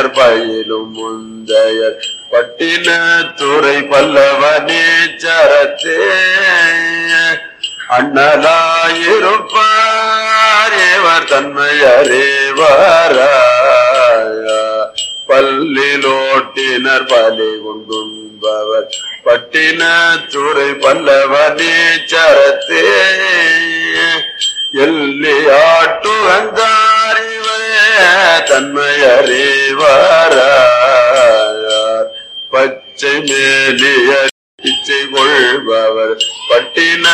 பட்டினர் பயிலும் முந்தையர் பட்டின துறை பல்லவனே சரத்தே அண்ணலாயிருப்பார் ஏவர் தன்மையறிவார பல்லிலோட்டினர் பலி கொண்டும்பவர் பட்டின துறை பல்லவனே சரத்தே எல்லி ஆட்டு வந்தாரிவே தன்மையறிவார பச்சை மேலிய பிச்சை கொள்பவர் பட்டின